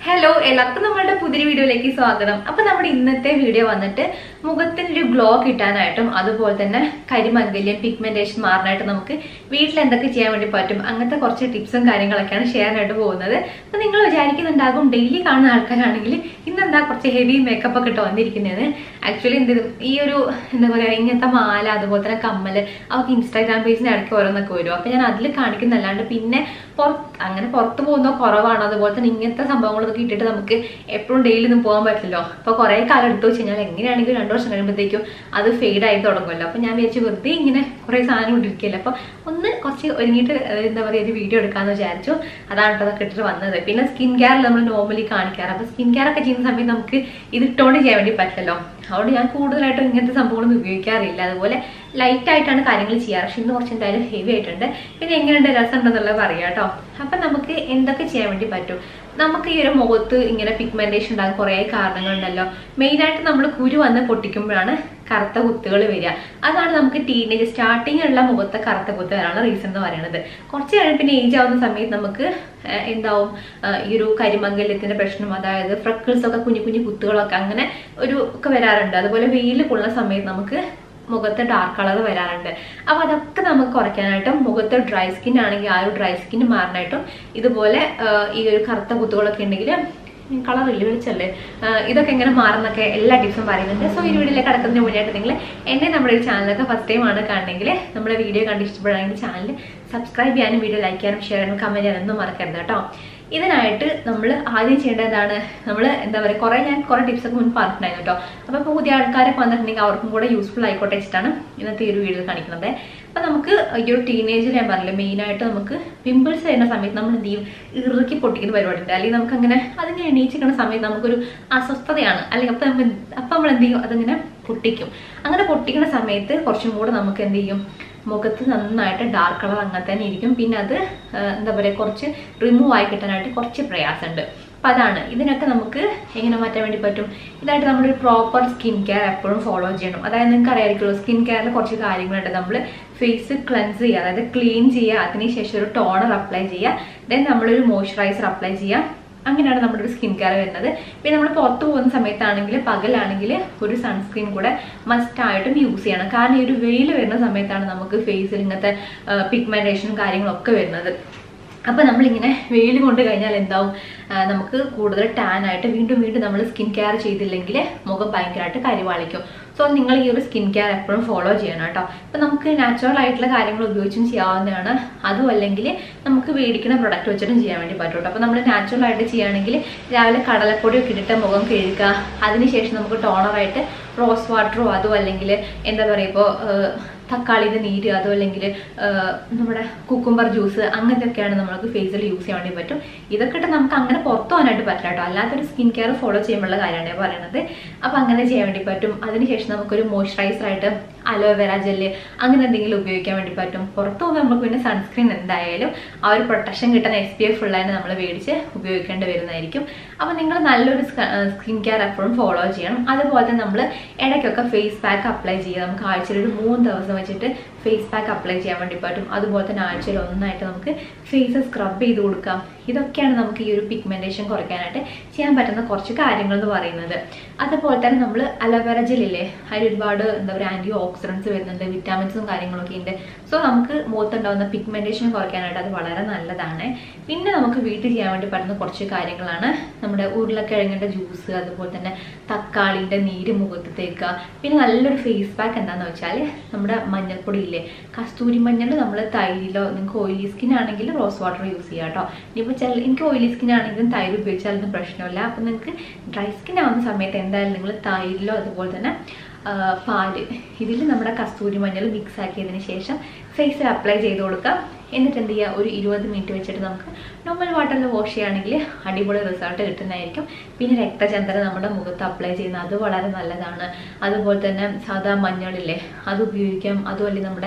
hello എല്ലാവർക്കും നമ്മളുടെ പുതിയ വീഡിയോയിലേക്ക് സ്വാഗതം അപ്പൊ നമ്മുടെ ഇന്നത്തെ വീഡിയോ വന്നിട്ട് മുഖത്തിന് ഒരു ഗ്ലോ കിട്ടാനായിട്ടും അതുപോലെ തന്നെ കരിമംഗല്യം പിഗ്മെന്റേഷൻ മാറാനായിട്ട് നമുക്ക് വീട്ടിൽ എന്തൊക്കെ ചെയ്യാൻ വേണ്ടി പറ്റും അങ്ങനത്തെ കുറച്ച് ടിപ്സും കാര്യങ്ങളൊക്കെയാണ് ഷെയർ ആയിട്ട് പോകുന്നത് അപ്പൊ നിങ്ങൾ വിചാരിക്കുന്നുണ്ടാകും ഡെയിലി കാണുന്ന ആൾക്കാരാണെങ്കിൽ ഇന്നെന്താ കുറച്ച് ഹെവി മേക്കപ്പ് ഒക്കെ ഇട്ട് വന്നിരിക്കുന്നത് ആക്ച്വലി എന്ത് ഈ ഒരു എന്താ പറയാ ഇങ്ങനത്തെ മാല അതുപോലെ തന്നെ കമ്മല് അവർക്ക് ഇൻസ്റ്റാഗ്രാം പേജിന് ഇടയ്ക്ക് ഓരോന്നൊക്കെ വരും അപ്പൊ ഞാൻ അതിൽ കാണിക്കുന്നല്ലാണ്ട് പിന്നെ പുറത്ത് അങ്ങനെ പുറത്ത് പോകുന്ന കുറവാണ് അതുപോലെ തന്നെ ഇങ്ങനത്തെ സംഭവങ്ങളൊക്കെ ഇട്ടിട്ട് നമുക്ക് എപ്പോഴും ഡെയിലി ഒന്നും പോകാൻ പറ്റില്ലല്ലോ അപ്പൊ കുറെ കാലം എടുത്തു വെച്ച് കഴിഞ്ഞാൽ എങ്ങനെയാണെങ്കിലും രണ്ടു വർഷം കഴിയുമ്പോഴത്തേക്കും അത് ഫെയ്ഡ് ആയി തുടങ്ങുമല്ലോ അപ്പൊ ഞാൻ വിചാരിച്ചു വെറുതെ ഇങ്ങനെ കുറെ സാധനം ഇട്ടിരിക്കില്ല അപ്പൊ ഒന്ന് കുറച്ച് ഒരുങ്ങിയിട്ട് ഏഹ് എന്താ പറയുക ഒരു വീഡിയോ എടുക്കാന്ന് വിചാരിച്ചു അതാണ് കേട്ടോ അതൊക്കെ ഇട്ടിട്ട് വന്നത് പിന്നെ സ്കിൻ കെയർ നമ്മൾ നോർമലി കാണിക്കാറ് അപ്പൊ സ്കിൻ കെയർ ഒക്കെ ചെയ്യുന്ന സമയത്ത് നമുക്ക് ഇത് ഇട്ടോണ്ട് ചെയ്യാൻ വേണ്ടി പറ്റില്ലല്ലോ അതുകൊണ്ട് ഞാൻ കൂടുതലായിട്ടും ഇങ്ങനത്തെ സംഭവങ്ങളൊന്നും ഉപയോഗിക്കാറില്ല അതുപോലെ ലൈറ്റ് ആയിട്ടാണ് കാര്യങ്ങൾ ചെയ്യാറ് പക്ഷെ ഇന്ന് കുറച്ച് എന്തായാലും ഹെവി ആയിട്ടുണ്ട് പിന്നെ എങ്ങനെയുണ്ട് രസം ഉണ്ടെന്നുള്ളത് പറയാം കേട്ടോ അപ്പൊ നമുക്ക് എന്തൊക്കെ ചെയ്യാൻ വേണ്ടി പറ്റും നമുക്ക് ഈ ഒരു മുഖത്ത് ഇങ്ങനെ പിഗ്മെന്റേഷൻ ഉണ്ടാകാൻ കുറേ കാരണങ്ങളുണ്ടല്ലോ മെയിനായിട്ട് നമ്മൾ കുരു വന്ന് പൊട്ടിക്കുമ്പോഴാണ് കറുത്ത കുത്തുകൾ വരിക അതാണ് നമുക്ക് ടീനേജ് സ്റ്റാർട്ടിങ്ങിലുള്ള മുഖത്തെ കറുത്ത കുത്ത് വരാനുള്ള റീസൺ എന്ന് പറയുന്നത് കുറച്ച് കഴിഞ്ഞ് പിന്നെ ഏജ് ആവുന്ന സമയത്ത് നമുക്ക് ഏഹ്, എന്താവും ഏഹ്, ഈ ഒരു കരിമംഗല്യത്തിന്റെ പ്രശ്നം അതായത് ഫ്രക്കിൾസ് ഒക്കെ കുഞ്ഞു കുഞ്ഞു കുത്തുകളൊക്കെ അങ്ങനെ ഒരു ഒക്കെ വരാറുണ്ട് അതുപോലെ വെയിൽ കൊള്ളുന്ന സമയത്ത് നമുക്ക് മുഖത്ത് ഡാർക്ക് കളർ വരാറുണ്ട് അപ്പൊ അതൊക്കെ നമുക്ക് കുറയ്ക്കാനായിട്ടും മുഖത്ത് ഡ്രൈ സ്കിൻ ആണെങ്കിൽ ആ ഒരു ഡ്രൈ സ്കിൻ മാറാനായിട്ടും ഇതുപോലെ ആഹ്, ഈ ഒരു കറുത്ത കുത്തുകളൊക്കെ ഉണ്ടെങ്കിൽ കളർ ഇല്ല വിളിച്ചല്ലേ ആഹ്, ഇതൊക്കെ എങ്ങനെ മാറുന്നൊക്കെ എല്ലാ ടിപ്സും പറയുന്നുണ്ട് സോ ഈ വീഡിയോയിലേക്ക് കടക്കുന്നതിന് മുന്നായിട്ട് നിങ്ങൾ എന്നെ നമ്മുടെ ഈ ചാനലൊക്കെ ഫസ്റ്റ് ടൈം ആണ് കാണണമെങ്കിൽ നമ്മുടെ വീഡിയോ കണ്ട് ഇഷ്ടപ്പെടുകയാണെങ്കിൽ ചാനൽ സബ്സ്ക്രൈബ് ചെയ്യാനും വീഡിയോ ലൈക്ക് ചെയ്യാനും ഷെയർ ചെയ്യാനും കമന്റ് ചെയ്യാനൊന്നും മറക്കരുത് കേട്ടോ ഇതിനായിട്ട് നമ്മൾ ആദ്യം ചെയ്യേണ്ടത് എന്താണ് നമ്മൾ എന്താ പറയുക കുറേ ഞാൻ കുറേ ടിപ്സ് ഒക്കെ മുൻപ് പറഞ്ഞിട്ടുണ്ടായിരുന്നു കേട്ടോ അപ്പോൾ ഇപ്പോൾ പുതിയ ആൾക്കാരൊക്കെ വന്നിട്ടുണ്ടെങ്കിൽ അവർക്കും കൂടെ യൂസ്ഫുൾ ആയിക്കോട്ടെ വെച്ചിട്ടാണ് ഇന്നത്തെ ഈ ഒരു വീഡിയോ കാണിക്കുന്നത് അപ്പോൾ നമുക്ക് ഈ ഒരു ടീനേജിൽ ഞാൻ പറഞ്ഞില്ലേ മെയിനായിട്ട് നമുക്ക് പിമ്പിൾസ് വരുന്ന സമയത്ത് നമ്മൾ എന്ത് ചെയ്യും ഇറുക്കി പൊട്ടിക്കുന്ന പരിപാടി ഉണ്ട് അല്ലെങ്കിൽ നമുക്ക് അങ്ങനെ അതിങ്ങനെ എണീച്ചിരിക്കുന്ന സമയത്ത് നമുക്കൊരു അസ്വസ്ഥതയാണ് അല്ലെങ്കിൽ അപ്പം നമ്മൾ അപ്പം നമ്മൾ എന്ത് ചെയ്യും അതിങ്ങനെ പൊട്ടിക്കും അങ്ങനെ പൊട്ടിക്കുന്ന സമയത്ത് കുറച്ചും കൂടെ നമുക്ക് എന്ത് ചെയ്യും മുഖത്ത് നന്നായിട്ട് ഡാർക്ക് കളർ അങ്ങനെ തന്നെ ഇരിക്കും പിന്നെ അത് ആ, എന്താ പറയുക കുറച്ച് റിമൂവ് ആയി കിട്ടാനായിട്ട് കുറച്ച് പ്രയാസമുണ്ട് അപ്പം അതാണ് ഇതിനൊക്കെ നമുക്ക് എങ്ങനെ മാറ്റാൻ വേണ്ടി പറ്റും ഇതായിട്ട് നമ്മളൊരു പ്രോപ്പർ സ്കിൻ കെയർ എപ്പോഴും ഫോളോ ചെയ്യണം അതായത് നിങ്ങൾക്ക് അറിയാമായിരിക്കുമല്ലോ സ്കിൻ കെയറിൽ കുറച്ച് കാര്യങ്ങളുണ്ട് നമ്മൾ ഫേസ് ക്ലെൻസ് ചെയ്യുക അതായത് ക്ലീൻ ചെയ്യുക അതിനുശേഷം ഒരു ടോണർ അപ്ലൈ ചെയ്യുക ദെൻ നമ്മളൊരു മോയ്സ്ചറൈസർ അപ്ലൈ ചെയ്യുക അങ്ങനെയാണ് നമ്മുടെ ഒരു സ്കിൻ കെയർ വരുന്നത് പിന്നെ നമ്മൾ പുറത്ത് പോകുന്ന സമയത്താണെങ്കിൽ പകലാണെങ്കിൽ ഒരു സൺസ്ക്രീൻ കൂടെ മസ്റ്റ് ആയിട്ടും യൂസ് ചെയ്യണം കാരണം ഈ ഒരു വെയിൽ വരുന്ന സമയത്താണ് നമുക്ക് ഫേസിൽ ഇങ്ങനത്തെ പിഗ്മെന്റേഷനും കാര്യങ്ങളൊക്കെ വരുന്നത് അപ്പൊ നമ്മളിങ്ങനെ വെയിൽ കൊണ്ട് കഴിഞ്ഞാൽ എന്താവും ആ, നമുക്ക് കൂടുതൽ ടാൻ ആയിട്ട് വീണ്ടും വീണ്ടും നമ്മൾ സ്കിൻ കെയർ ചെയ്തില്ലെങ്കിൽ മുഖം ഭയങ്കരമായിട്ട് കരിവാളിക്കും സോ നിങ്ങൾ ഈ ഒരു സ്കിൻ കെയർ എപ്പോഴും ഫോളോ ചെയ്യണം കേട്ടോ ഇപ്പം നമുക്ക് നാച്ചുറൽ ആയിട്ടുള്ള കാര്യങ്ങൾ ഉപയോഗിച്ചും ചെയ്യാവുന്നതാണ് അതും അല്ലെങ്കിൽ നമുക്ക് മേടിക്കുന്ന പ്രൊഡക്റ്റ് വെച്ചിട്ടും ചെയ്യാൻ വേണ്ടി പറ്റും കേട്ടോ അപ്പോൾ നമ്മൾ നാച്ചുറൽ ആയിട്ട് ചെയ്യുകയാണെങ്കിൽ രാവിലെ കടലപ്പൊടി ഒക്കെ ഇട്ടിട്ട് മുഖം കഴുകുക അതിനുശേഷം നമുക്ക് ടോണറായിട്ട് റോസ് വാട്ടറോ അതോ അല്ലെങ്കിൽ എന്താ പറയുക ഇപ്പോൾ തക്കാളിയുടെ നീര് അതോ അല്ലെങ്കിൽ നമ്മുടെ കുക്കുംബർ ജ്യൂസ് അങ്ങനത്തെയൊക്കെയാണ് നമുക്ക് ഫേസിൽ യൂസ് ചെയ്യാൻ വേണ്ടി പറ്റും ഇതൊക്കെ ഇട്ട് നമുക്ക് അങ്ങനെ പുറത്തു പോകാനായിട്ട് പറ്റില്ല കേട്ടോ അല്ലാത്തൊരു സ്കിൻ കെയർ ഫോളോ ചെയ്യുമ്പോഴുള്ള കാര്യമാണ് ഞാൻ പറയുന്നത് അപ്പോൾ അങ്ങനെ ചെയ്യാൻ വേണ്ടി പറ്റും അതിനുശേഷം നമുക്കൊരു മോയ്സ്ചറൈസർ ആയിട്ട് അലോവേറ ജെല്ല് അങ്ങനെ എന്തെങ്കിലും ഉപയോഗിക്കാൻ വേണ്ടി പറ്റും പുറത്ത് പോകുമ്പോൾ നമുക്ക് പിന്നെ സൺസ്ക്രീൻ എന്തായാലും ആ ഒരു പ്രൊട്ടക്ഷൻ കിട്ടുന്ന എസ് പി എഫ് ഉള്ളതിന് നമ്മൾ മേടിച്ച് ഉപയോഗിക്കേണ്ടി വരുന്നതായിരിക്കും അപ്പോൾ നിങ്ങൾ നല്ലൊരു സ്കിൻ കെയർ എപ്പോഴും ഫോളോ ചെയ്യണം അതുപോലെ തന്നെ നമ്മൾ ഇടയ്ക്കൊക്കെ ഫേസ് പാക്ക് അപ്ലൈ ചെയ്യുക നമുക്ക് ആഴ്ചയിൽ ഒരു മൂന്ന് ദിവസം വെച്ചിട്ട് ഫേസ് പാക്ക് അപ്ലൈ ചെയ്യാൻ വേണ്ടി പറ്റും അതുപോലെ തന്നെ ആഴ്ചയിൽ ഒന്നായിട്ട് നമുക്ക് ഫേസ് സ്ക്രബ് ചെയ്ത് കൊടുക്കാം ഇതൊക്കെയാണ് നമുക്ക് ഈ ഒരു പിഗ്മെന്റേഷൻ കുറയ്ക്കാനായിട്ട് ചെയ്യാൻ പറ്റുന്ന കുറച്ച് കാര്യങ്ങൾ എന്ന് പറയുന്നത് അതുപോലെ തന്നെ നമ്മൾ അലോവേറ ജെല്ലില്ലേ അതിൽ ഒരുപാട് എന്താ പറയുക ആൻറ്റി ഓക്സിഡൻസ് വരുന്നുണ്ട് വിറ്റാമിൻസും കാര്യങ്ങളൊക്കെ ഉണ്ട് സോ നമുക്ക് മുഖത്തുണ്ടാകുന്ന പിഗ്മെന്റേഷൻ കുറയ്ക്കാനായിട്ട് അത് വളരെ നല്ലതാണ് പിന്നെ നമുക്ക് വീട്ടിൽ ചെയ്യാൻ വേണ്ടി പറ്റുന്ന കുറച്ച് കാര്യങ്ങളാണ് നമ്മുടെ ഉരുളക്കിഴങ്ങിൻ്റെ ജ്യൂസ് അതുപോലെ തന്നെ തക്കാളിൻ്റെ നീര് മുഖത്ത് തേക്കുക പിന്നെ നല്ലൊരു ഫേസ് പാക്ക് എന്താണെന്ന് വെച്ചാൽ നമ്മുടെ മഞ്ഞൾപ്പൊടി ഇല്ലേ കസ്തൂരി മഞ്ഞൾ നമ്മൾ തൈരിലോ നിങ്ങൾക്ക് ഓയിലി സ്കിൻ ആണെങ്കിൽ റോസ് വാട്ടർ യൂസ് ചെയ്യാം കേട്ടോ ഇനിയിപ്പോൾ ചില എനിക്ക് ഓയിലി സ്കിൻ ആണെങ്കിലും തൈര് ഉപയോഗിച്ചാലൊന്നും പ്രശ്നമില്ല അപ്പോൾ നിങ്ങൾക്ക് ഡ്രൈ സ്കിൻ ആവുന്ന സമയത്ത് എന്തായാലും നിങ്ങൾ തൈരിലോ അതുപോലെ തന്നെ ആ, പാല് ഇതിൽ നമ്മുടെ കസ്തൂരി മഞ്ഞൾ മിക്സ് ആക്കിയതിന് ശേഷം ഫേസിൽ അപ്ലൈ ചെയ്ത് കൊടുക്കാം എന്നിട്ട് എന്ത് ചെയ്യുക ഒരു ഇരുപത് മിനിറ്റ് വെച്ചിട്ട് നമുക്ക് നോർമൽ വാട്ടറിൽ വാഷ് ചെയ്യുകയാണെങ്കിൽ അടിപൊളി റിസൾട്ട് കിട്ടുന്നതായിരിക്കും പിന്നെ രക്തചന്ദ്രൻ നമ്മുടെ മുഖത്ത് അപ്ലൈ ചെയ്യുന്നത് അത് വളരെ നല്ലതാണ് അതുപോലെ തന്നെ സാധാ മഞ്ഞളില്ലേ അത് ഉപയോഗിക്കാം അതുമല്ല നമ്മുടെ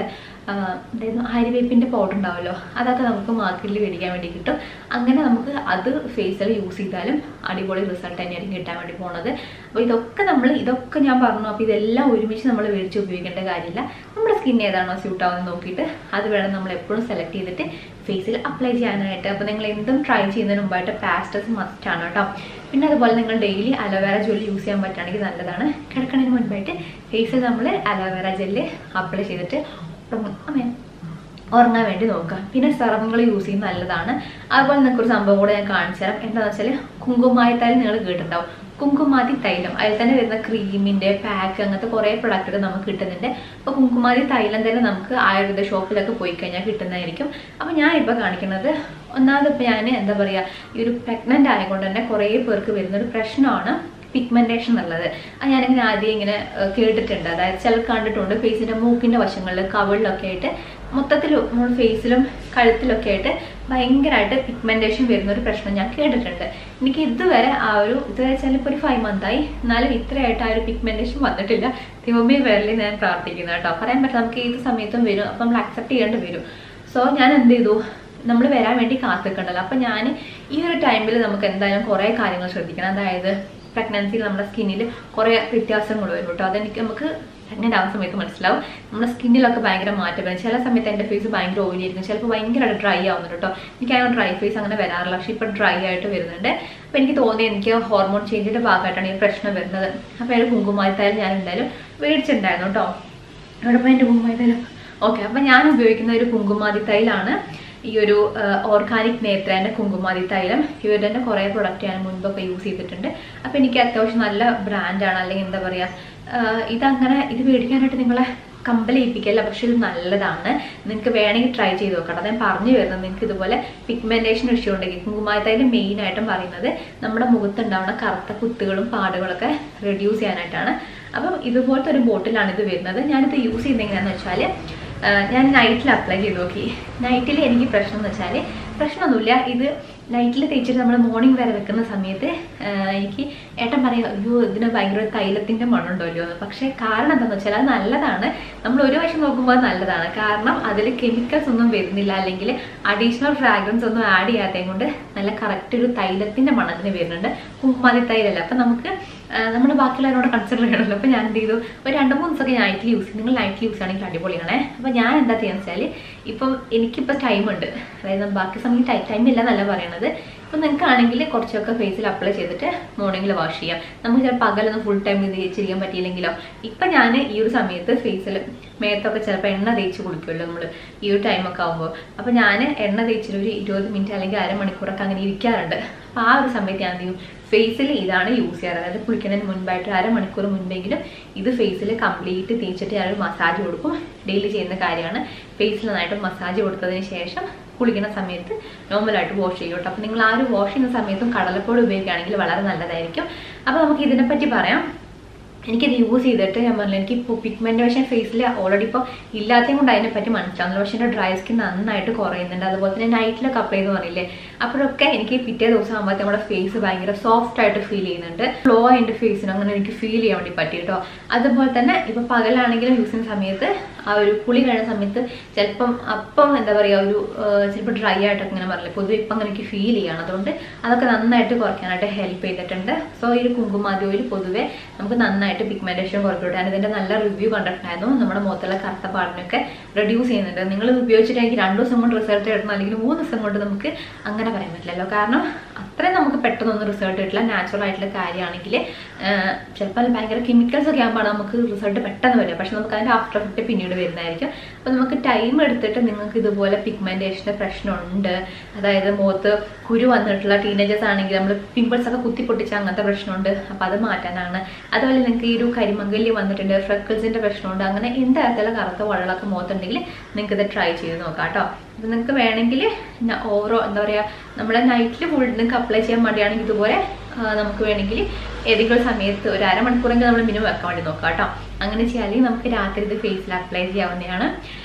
ആ, എന്തായിരുന്നു ആര്യവേപ്പിൻ്റെ പൗഡർ ഉണ്ടാവുമല്ലോ അതൊക്കെ നമുക്ക് മാർക്കറ്റിൽ മേടിക്കാൻ വേണ്ടി കിട്ടും അങ്ങനെ നമുക്ക് അത് ഫേസിൽ യൂസ് ചെയ്താലും അടിപൊളി റിസൾട്ട് തന്നെയായിരിക്കും കിട്ടാൻ വേണ്ടി പോണത് അപ്പോൾ ഇതൊക്കെ നമ്മൾ ഇതൊക്കെ ഞാൻ പറഞ്ഞു അപ്പോൾ ഇതെല്ലാം ഒരുമിച്ച് നമ്മൾ മേടിച്ച് ഉപയോഗിക്കേണ്ട കാര്യമില്ല നമ്മുടെ സ്കിൻ ഏതാണോ സ്യൂട്ട് ആവുന്നത് നോക്കിയിട്ട് അത് വേണം നമ്മൾ എപ്പോഴും സെലക്ട് ചെയ്തിട്ട് ഫേസിൽ അപ്ലൈ ചെയ്യാനായിട്ട് അപ്പോൾ നിങ്ങൾ എന്തും ട്രൈ ചെയ്യുന്നതിന് മുമ്പായിട്ട് പാസ്റ്റസ് മസ്റ്റ് ആണ് കേട്ടോ പിന്നെ അതുപോലെ നിങ്ങൾ ഡെയിലി അലോവേറ ജെൽ യൂസ് ചെയ്യാൻ പറ്റുകയാണെങ്കിൽ നല്ലതാണ് കിടക്കുന്നതിന് മുൻപായിട്ട് ഫേസിൽ നമ്മൾ അലോവേറ ജെല്ല് അപ്ലൈ ചെയ്തിട്ട് ഉറങ്ങും അമ്മേ ഉറങ്ങാൻ വേണ്ടി നോക്കുക പിന്നെ സെറമുകൾ യൂസ് ചെയ്യുന്നത് നല്ലതാണ് അതുപോലെ നിങ്ങൾക്ക് ഒരു സംഭവം കൂടെ ഞാൻ കാണിച്ചു തരാം എന്താണെന്ന് വെച്ചാൽ കുങ്കുമായി തൈലം നിങ്ങൾ കേട്ടിട്ടുണ്ടാവും കുങ്കുമാതി തൈലം അതിൽ തന്നെ വരുന്ന ക്രീമിന്റെ പാക്ക് അങ്ങനത്തെ കുറേ പ്രൊഡക്റ്റുകൾ നമുക്ക് കിട്ടുന്നുണ്ട് അപ്പോൾ കുങ്കുമാതി തൈലം തന്നെ നമുക്ക് ആയുർവേദ ഷോപ്പിലൊക്കെ പോയി കഴിഞ്ഞാൽ കിട്ടുന്നതായിരിക്കും അപ്പോൾ ഞാൻ ഇപ്പോൾ കാണിക്കുന്നത് ഒന്നാമത് ഇപ്പോൾ ഞാൻ എന്താ പറയുക ഈ ഒരു പ്രഗ്നൻ്റ് ആയതുകൊണ്ട് തന്നെ കുറേ പേർക്ക് വരുന്ന ഒരു പ്രശ്നമാണ് പിഗ്മെന്റേഷൻ എന്നുള്ളത് അത് ഞാനിങ്ങനെ ആദ്യം ഇങ്ങനെ ഏഹ്, കേട്ടിട്ടുണ്ട് അതായത് ചില കണ്ടിട്ടുണ്ട് ഫേസിന്റെ മൂക്കിന്റെ വശങ്ങളിൽ കവിളിലൊക്കെ ആയിട്ട് മൊത്തത്തിൽ നമ്മൾ ഫേസിലും കഴുത്തിലൊക്കെ ആയിട്ട് ഭയങ്കരമായിട്ട് പിഗ്മെന്റേഷൻ വരുന്ന ഒരു പ്രശ്നം ഞാൻ കേട്ടിട്ടുണ്ട് എനിക്ക് ഇതുവരെ ആ ഒരു ഇതുവരെ ചിലപ്പോൾ ഒരു ഫൈവ് മന്തായി എന്നാലും ഇത്രയായിട്ട് ആ ഒരു പിഗ്മെന്റേഷൻ വന്നിട്ടില്ല ദൈവമേ വരലി ഞാൻ പ്രാർത്ഥിക്കുന്നത് കേട്ടോ പറയാൻ പറ്റില്ല നമുക്ക് ഏത് സമയത്തും വരും അപ്പം നമ്മൾ അക്സെപ്റ്റ് ചെയ്യേണ്ടി വരും സോ ഞാൻ എന്ത് ചെയ്തു നമ്മൾ വരാൻ വേണ്ടി കാത്തിക്കണ്ടല്ലോ അപ്പം ഞാൻ ഈ ഒരു ടൈമിൽ നമുക്ക് എന്തായാലും കുറേ കാര്യങ്ങൾ ശ്രദ്ധിക്കണം അതായത് പ്രഗ്നൻസിയിൽ നമ്മുടെ സ്കിന്നിൽ കുറേ വ്യത്യാസങ്ങൾ വരും കേട്ടോ അതെനിക്ക് നമുക്ക് പ്രഗ്നൻ്റ് ആവുന്ന സമയത്ത് മനസ്സിലാവും നമ്മുടെ സ്കിന്നിലൊക്കെ ഭയങ്കര മാറ്റം വരും ചില സമയത്ത് എൻ്റെ ഫേസ് ഭയങ്കര ഓയിലി ആയിരിക്കും ചിലപ്പോൾ ഭയങ്കരമായിട്ട് ഡ്രൈ ആവുന്നുണ്ട് കേട്ടോ എനിക്ക് അങ്ങനെ ഡ്രൈ ഫേസ് അങ്ങനെ വരാറില്ല പക്ഷേ ഇപ്പോൾ ഡ്രൈ ആയിട്ട് വരുന്നുണ്ട് അപ്പോൾ എനിക്ക് തോന്നി എനിക്ക് ഹോർമോൺ ചേഞ്ചിൻ്റെ ഭാഗമായിട്ടാണ് ഈ പ്രശ്നം വരുന്നത് അപ്പോൾ ഒരു കുങ്കുമായത്തായാലും ഞാൻ എന്തായാലും മേടിച്ചിട്ടുണ്ടായിരുന്നു കേട്ടോ എവിടെ പോയി എൻ്റെ കുങ്കുമായത്തായാലും ഓക്കെ അപ്പം ഞാൻ ഉപയോഗിക്കുന്ന ഒരു കുങ്കുമാതി തൈലാണ് ഈ ഒരു ഓർഗാനിക് നേത്രേൻ്റെ കുങ്കുമാതി തൈലം ഇവരുടെ തന്നെ കുറേ പ്രൊഡക്റ്റ് ഞാൻ മുൻപൊക്കെ യൂസ് ചെയ്തിട്ടുണ്ട് അപ്പോൾ എനിക്ക് അത്യാവശ്യം നല്ല ബ്രാൻഡാണ് അല്ലെങ്കിൽ എന്താ പറയുക ഇതങ്ങനെ ഇത് മേടിക്കാനായിട്ട് നിങ്ങളെ കമ്പലയിപ്പിക്കല്ല പക്ഷെ ഇത് നല്ലതാണ് നിങ്ങൾക്ക് വേണമെങ്കിൽ ട്രൈ ചെയ്ത് നോക്കണം അത് ഞാൻ പറഞ്ഞു വരുന്നത് നിങ്ങൾക്ക് ഇതുപോലെ പിഗ്മെന്റേഷൻ ഇഷ്യൂ ഉണ്ടെങ്കിൽ കുങ്കുമായത്തൈല് മെയിൻ ആയിട്ടും പറയുന്നത് നമ്മുടെ മുഖത്തുണ്ടാവുന്ന കറുത്ത കുത്തുകളും പാടുകളൊക്കെ റെഡ്യൂസ് ചെയ്യാനായിട്ടാണ് അപ്പം ഇതുപോലത്തെ ഒരു ബോട്ടിലാണ് ഇത് വരുന്നത് ഞാനിത് യൂസ് ചെയ്യുന്നത് എങ്ങനെയാണെന്ന് വെച്ചാൽ ഞാൻ നൈറ്റിൽ അപ്ലൈ ചെയ്ത് നോക്കി നൈറ്റിൽ എനിക്ക് പ്രശ്നം എന്ന് വെച്ചാൽ പ്രശ്നമൊന്നുമില്ല ഇത് നൈറ്റിൽ തേച്ചിട്ട് നമ്മൾ മോർണിംഗ് വരെ വെക്കുന്ന സമയത്ത് ആ, എനിക്ക് ഏട്ടൻ പറയും അയ്യോ ഇതിന് ഭയങ്കര ഒരു തൈലത്തിൻ്റെ മണമുണ്ടല്ലോ എന്ന് പക്ഷേ കാരണം എന്താണെന്ന് വെച്ചാൽ അത് നല്ലതാണ് നമ്മൾ ഒരു വശം നോക്കുമ്പോൾ അത് നല്ലതാണ് കാരണം അതിൽ കെമിക്കൽസ് ഒന്നും വരുന്നില്ല അല്ലെങ്കിൽ അഡീഷണൽ ഫ്രാഗ്രൻസ് ഒന്നും ആഡ് ചെയ്യാത്തത് കൊണ്ട് നല്ല കറക്റ്റ് ഒരു തൈലത്തിൻ്റെ മണത്തിന് വരുന്നുണ്ട് കുങ്കുമാതി തൈലല്ല അപ്പം നമുക്ക് ആ, നമ്മുടെ ബാക്കിയുള്ളവരോട് കൺസിഡർ ചെയ്യണമല്ലോ അപ്പോൾ ഞാൻ എന്ത് ചെയ്തു ഒരു രണ്ട് മൂന്ന് ദിവസമൊക്കെ നൈറ്റിൽ യൂസ് ചെയ്യും നിങ്ങൾ നൈറ്റിൽ യൂസ് ആണെങ്കിൽ അടിപൊളിയാണേ അപ്പോൾ ഞാൻ എന്താ ചെയ്യുന്നത് വെച്ചാൽ ഇപ്പം എനിക്കിപ്പോൾ ടൈമുണ്ട് അതായത് ബാക്കി സമയം ടൈം ടൈം ഇല്ല എന്നല്ല പറയണത് ഇപ്പം നിങ്ങൾക്കാണെങ്കിൽ കുറച്ചൊക്കെ ഫേസിൽ അപ്ലൈ ചെയ്തിട്ട് മോർണിംഗിൽ വാഷ് ചെയ്യാം നമുക്ക് ചിലപ്പോൾ പകലൊന്നും ഫുൾ ടൈം ഇത് ചെയ്യാൻ പറ്റിയില്ലെങ്കിലോ ഇപ്പം ഞാൻ ഈ ഒരു സമയത്ത് ഫേസിൽ മേത്തൊക്കെ ചിലപ്പോൾ എണ്ണ തേച്ച് കുളിക്കുമല്ലോ നമ്മൾ ഈ ഒരു ടൈമൊക്കെ ആകുമ്പോൾ അപ്പോൾ ഞാൻ എണ്ണ തേച്ചിട്ട് ഒരു ഇരുപത് മിനിറ്റ് അല്ലെങ്കിൽ അരമണിക്കൂറൊക്കെ അങ്ങനെ ഇരിക്കാറുണ്ട് അപ്പോൾ ആ ഒരു സമയത്ത് ഞാൻ എന്ത് ചെയ്യും ഫേസിൽ ഇതാണ് യൂസ് ചെയ്യാറ് അതായത് കുളിക്കുന്നതിന് മുൻപായിട്ട് അരമണിക്കൂർ മുൻപെങ്കിലും ഇത് ഫേസിൽ കംപ്ലീറ്റ് തേച്ചിട്ട് ഞാനൊരു മസാജ് കൊടുക്കും ഡെയിലി ചെയ്യുന്ന കാര്യമാണ് ഫേസിൽ നന്നായിട്ട് മസാജ് കൊടുത്തതിന് ശേഷം കുളിക്കുന്ന സമയത്ത് നോർമലായിട്ട് വാഷ് ചെയ്യും കേട്ടോ അപ്പോൾ നിങ്ങൾ ആ ഒരു വാഷ് ചെയ്യുന്ന സമയത്തും കടലപ്പൊടി ഉപയോഗിക്കുകയാണെങ്കിൽ വളരെ നല്ലതായിരിക്കും അപ്പോൾ നമുക്ക് ഇതിനെപ്പറ്റി പറയാം എനിക്കിത് യൂസ് ചെയ്തിട്ട് ഞാൻ പറഞ്ഞില്ല എനിക്ക് ഇപ്പോൾ പിഗ്മെൻറ്റേഷൻ ഫേസിൽ ഓൾറെഡി ഇപ്പോൾ ഇല്ലാത്തതും കൊണ്ട് അതിനെപ്പറ്റി മനസ്സിലാവുന്നില്ല പക്ഷേ എൻ്റെ ഡ്രൈ സ്കിൻ നന്നായിട്ട് കുറയുന്നുണ്ട് അതുപോലെ തന്നെ നൈറ്റിലൊക്കെ അപ്ലൈ ചെയ്ത് പറഞ്ഞില്ലേ അപ്പോഴൊക്കെ എനിക്ക് പിറ്റേ ദിവസം ആകുമ്പോഴത്തെ നമ്മുടെ ഫേസ് ഭയങ്കര സോഫ്റ്റ് ആയിട്ട് ഫീൽ ചെയ്യുന്നുണ്ട് ഫ്ലോ എൻ്റെ ഫേസിന് അങ്ങനെ എനിക്ക് ഫീൽ ചെയ്യാൻ വേണ്ടി പറ്റി കേട്ടോ അതുപോലെ തന്നെ ഇപ്പോൾ പകലാണെങ്കിലും യൂസ് ചെയ്യുന്ന സമയത്ത് ആ ഒരു കുളി കഴിഞ്ഞ സമയത്ത് ചിലപ്പം അപ്പം എന്താ പറയുക ഒരു ചിലപ്പോൾ ഡ്രൈ ആയിട്ടൊക്കെ ഇങ്ങനെ പറയില്ല പൊതുവെ ഇപ്പം അങ്ങനെ എനിക്ക് ഫീൽ ചെയ്യാണ് അതുകൊണ്ട് അതൊക്കെ നന്നായിട്ട് കുറയ്ക്കാനായിട്ട് ഹെൽപ്പ് ചെയ്തിട്ടുണ്ട് സോ ഈ ഒരു കുങ്കുമാതി ഓയിൽ പൊതുവെ നമുക്ക് നന്നായിട്ട് പിഗ്മെന്റേഷൻ കുറയ്ക്കട്ടെ ഞാൻ ഇതിന്റെ നല്ല റിവ്യൂ കണ്ടിട്ടുണ്ടായിരുന്നു നമ്മുടെ മുഖത്തുള്ള കറുത്ത പാടിനൊക്കെ റെഡ്യൂസ് ചെയ്യുന്നുണ്ട് നിങ്ങൾ ഇത് ഉപയോഗിച്ചിട്ട് എനിക്ക് രണ്ട് ദിവസം കൊണ്ട് റിസൾട്ട് കിട്ടണം അല്ലെങ്കിൽ മൂന്ന് ദിവസം കൊണ്ട് നമുക്ക് അങ്ങനെ പറയാൻ പറ്റില്ലല്ലോ കാരണം അത്രയും നമുക്ക് പെട്ടെന്നൊന്നും റിസൾട്ട് കിട്ടില്ല നാച്ചുറൽ ആയിട്ടുള്ള കാര്യമാണെങ്കിൽ ചിലപ്പോൾ അതിൽ ഭയങ്കര കെമിക്കൽസ് ഒക്കെ ആകുമ്പോൾ നമുക്ക് റിസൾട്ട് പെട്ടെന്ന് വരും പക്ഷെ നമുക്ക് അതിൻ്റെ ആഫ്റ്റർ എഫക്റ്റ് പിന്നീട് വരുന്നതായിരിക്കും അപ്പോൾ നമുക്ക് ടൈം എടുത്തിട്ട് നിങ്ങൾക്ക് ഇതുപോലെ പിഗ്മെന്റേഷൻ്റെ പ്രശ്നമുണ്ട് അതായത് മുഖത്ത് കുരു വന്നിട്ടുള്ള ടീനേജേഴ്സ് ആണെങ്കിൽ നമ്മൾ പിമ്പിൾസ് ഒക്കെ കുത്തി പൊട്ടിച്ച അങ്ങനത്തെ പ്രശ്നമുണ്ട് അപ്പോൾ അത് മാറ്റാനാണ് അതുപോലെ നിങ്ങൾക്ക് ഈ ഒരു കരിമങ്കല്യം വന്നിട്ടുണ്ട് ഫ്രക്കിൾസിൻ്റെ പ്രശ്നമുണ്ട് അങ്ങനെ എന്ത് തരത്തിലുള്ള കറുത്ത വഴകളൊക്കെ മുഖത്തുണ്ടെങ്കിൽ നിങ്ങൾക്ക് ഇത് ട്രൈ ചെയ്ത് നോക്കാം കേട്ടോ അപ്പോൾ നിങ്ങൾക്ക് വേണമെങ്കിൽ ഓരോ എന്താ പറയുക നമ്മുടെ നൈറ്റിൽ ഫുൾ നിങ്ങൾക്ക് അപ്ലൈ ചെയ്യാൻ മടിയാണെങ്കിൽ ഇതുപോലെ ആ, നമുക്ക് വേണമെങ്കിൽ ഏതെങ്കിലും സമയത്ത് ഒരു അരമണിക്കൂറെങ്കിലും നമ്മൾ മിനിമം വെക്കാൻ വേണ്ടി നോക്കാം കേട്ടോ അങ്ങനെ ചെയ്യാമെങ്കിൽ നമുക്ക് രാത്രി ഇത് ഫേസിൽ അപ്ലൈ ചെയ്യാവുന്നതാണ്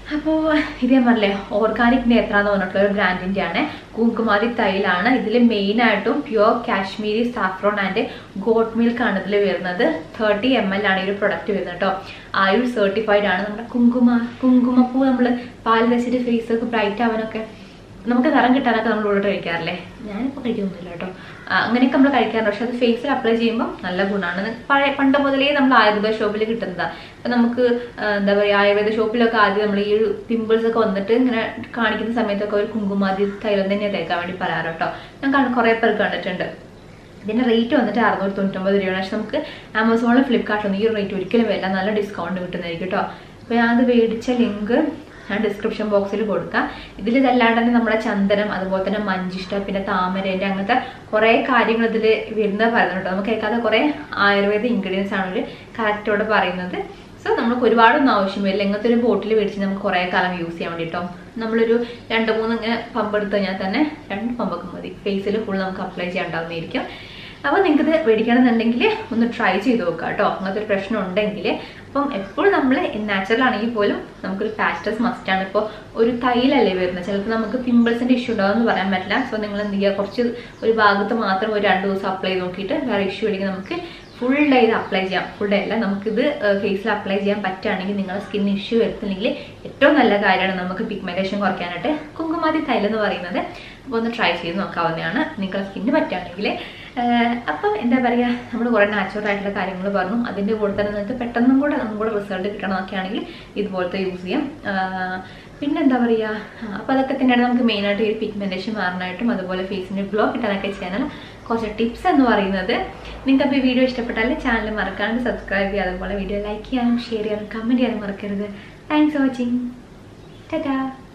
അപ്പോൾ ഇത് ഞാൻ പറഞ്ഞില്ലേ ഓർഗാനിക് നേത്ര എന്ന് പറഞ്ഞിട്ടുള്ള ഒരു ബ്രാൻഡിൻ്റെ ആണ് കുങ്കുമാരി തൈലാണ് ഇതിൽ മെയിനായിട്ടും pure Kashmiri saffron and goat milk ആണ് ഇതിൽ വരുന്നത് തേർട്ടി എം എൽ ആണ് ഈ ഒരു പ്രൊഡക്റ്റ് വരുന്നത് കേട്ടോ ആയുർ സർട്ടിഫൈഡ് ആണ് നമ്മുടെ കുങ്കുമ കുങ്കുമപ്പൂ നമ്മൾ പാൽ വെച്ചിട്ട് ഫേസ് ഒക്കെ ബ്രൈറ്റ് ആവാനൊക്കെ നമുക്ക് നിറം കിട്ടാനൊക്കെ നമ്മൾ ഇവിടെ കഴിക്കാറില്ലേ ഞാനിപ്പോൾ കഴിക്കുന്നില്ല കേട്ടോ ആ, അങ്ങനെയൊക്കെ നമ്മൾ കഴിക്കാറുണ്ട് പക്ഷെ അത് ഫേസിൽ അപ്ലൈ ചെയ്യുമ്പോൾ നല്ല ഗുണമാണ് പഴയ പണ്ട് മുതലേ നമ്മൾ ആയുർവേദ ഷോപ്പിൽ കിട്ടുന്നതാണ് അപ്പം നമുക്ക് ആ, എന്താ പറയുക ആയുർവേദ ഷോപ്പിലൊക്കെ ആദ്യം നമ്മൾ ഈ ഒരു പിമ്പിൾസ് ഒക്കെ വന്നിട്ട് ഇങ്ങനെ കാണിക്കുന്ന സമയത്തൊക്കെ ഒരു കുങ്കുമാതി തൈലം തന്നെ തേക്കാൻ വേണ്ടി പറയാറ് കേട്ടോ ഞാൻ കാണ- കുറേ പേർക്ക് കണ്ടിട്ടുണ്ട് ഇതിന്റെ റേറ്റ് വന്നിട്ട് അറുന്നൂറ്റി തൊണ്ണൂറ്റൊമ്പത് രൂപയാണ് പക്ഷെ നമുക്ക് ആമസോണിലും ഫ്ലിപ്കാർട്ടിലും ഈ ഒരു റേറ്റ് ഒരിക്കലും വരില്ല നല്ല ഡിസ്കൗണ്ട് കിട്ടുന്നതായിരിക്കും കേട്ടോ അപ്പോൾ ഞാൻ അത് മേടിച്ച ലിങ്ക് ഞാൻ ഡിസ്ക്രിപ്ഷൻ ബോക്സിൽ കൊടുക്കാം ഇതിൽ ഇതല്ലാണ്ട് തന്നെ നമ്മുടെ ചന്ദനം അതുപോലെ തന്നെ മഞ്ചിഷ്ട പിന്നെ താമരേൻ്റെ അങ്ങനത്തെ കുറേ കാര്യങ്ങൾ ഇതിൽ വരുന്നത് പറയുന്നത് കേട്ടോ നമുക്ക് കേൾക്കാതെ കുറേ ആയുർവേദ ഇൻഗ്രീഡിയൻസ് ആണ് ഒരു കറക്റ്റോട് പറയുന്നത് സോ നമുക്ക് ഒരുപാടൊന്നും ആവശ്യമില്ല ഇങ്ങനത്തെ ഒരു ബോട്ടിൽ മേടിച്ച് നമുക്ക് കുറേ കാലം യൂസ് ചെയ്യാൻ വേണ്ടിട്ടോ നമ്മളൊരു രണ്ട് മൂന്ന് ഇങ്ങനെ പമ്പ് എടുത്ത് കഴിഞ്ഞാൽ തന്നെ രണ്ട് പമ്പൊക്കെ മതി ഫേസിൽ ഫുൾ നമുക്ക് അപ്ലൈ ചെയ്യാണ്ടാവുന്നതായിരിക്കും അപ്പോൾ നിങ്ങൾക്ക് ഇത് മേടിക്കണമെന്നുണ്ടെങ്കിൽ ഒന്ന് ട്രൈ ചെയ്ത് നോക്കുക കേട്ടോ അങ്ങനത്തെ ഒരു പ്രശ്നം ഉണ്ടെങ്കിൽ അപ്പം എപ്പോഴും നമ്മൾ നാച്ചുറൽ ആണെങ്കിൽ പോലും നമുക്കൊരു പാസ്റ്റസ് മസ്റ്റ് ആണ് ഇപ്പോൾ ഒരു തൈലല്ലേ വരുന്നത് ചിലപ്പോൾ നമുക്ക് പിമ്പിൾസിന്റെ ഇഷ്യൂ ഉണ്ടാവുമെന്ന് പറയാൻ പറ്റില്ല സോ നിങ്ങൾ എന്ത് ചെയ്യുക കുറച്ച് ഒരു ഭാഗത്ത് മാത്രം ഒരു രണ്ട് ദിവസം അപ്ലൈ ചെയ്ത് നോക്കിയിട്ട് വേറെ ഇഷ്യൂ ഇല്ലെങ്കിൽ നമുക്ക് ഫുൾ ഡേ ഇത് അപ്ലൈ ചെയ്യാം ഫുൾ ഡേ അല്ല നമുക്കിത് ഫേസിൽ അപ്ലൈ ചെയ്യാൻ പറ്റുകയാണെങ്കിൽ നിങ്ങളുടെ സ്കിൻ ഇഷ്യൂ വരുത്തില്ലെങ്കിൽ ഏറ്റവും നല്ല കാര്യമാണ് നമുക്ക് പിഗ്മെന്റേഷൻ കുറയ്ക്കാനായിട്ട് കുങ്കുമാതി തൈലം എന്ന് പറയുന്നത് അപ്പോൾ ഒന്ന് ട്രൈ ചെയ്ത് നോക്കാവുന്നതാണ് നിങ്ങളുടെ സ്കിന്നിന് പറ്റുകയാണെങ്കിൽ അപ്പം എന്താ പറയുക നമ്മൾ കുറേ നാച്ചുറൽ ആയിട്ടുള്ള കാര്യങ്ങൾ പറഞ്ഞു അതിൻ്റെ കൂടെ തന്നെ നിങ്ങൾക്ക് പെട്ടെന്നും കൂടെ ഒന്നും കൂടെ റിസൾട്ട് കിട്ടണമൊക്കെ ആണെങ്കിൽ ഇതുപോലത്തെ യൂസ് ചെയ്യാം ആഹ് പിന്നെ എന്താ പറയുക അപ്പോൾ അതൊക്കെ തന്നെയാണ് നമുക്ക് മെയിനായിട്ട് ഈ പിഗ്മെൻറ്റേഷൻ മാറാനായിട്ടും അതുപോലെ ഫേസിൻ്റെ ഗ്ലോ കിട്ടാനൊക്കെ ചെയ്യാനുള്ള കുറച്ച് ടിപ്സ് എന്ന് പറയുന്നത് നിങ്ങൾക്ക് അപ്പോൾ ഈ വീഡിയോ ഇഷ്ടപ്പെട്ടാൽ ചാനൽ മറക്കാണ്ട് സബ്സ്ക്രൈബ് ചെയ്യുക അതുപോലെ വീഡിയോ ലൈക്ക് ചെയ്യാനും ഷെയർ ചെയ്യാനും കമൻറ്റ് ചെയ്യാനും മറക്കരുത് താങ്ക്സ് ഫോർ വാച്ചിങ് ടാറ്റാ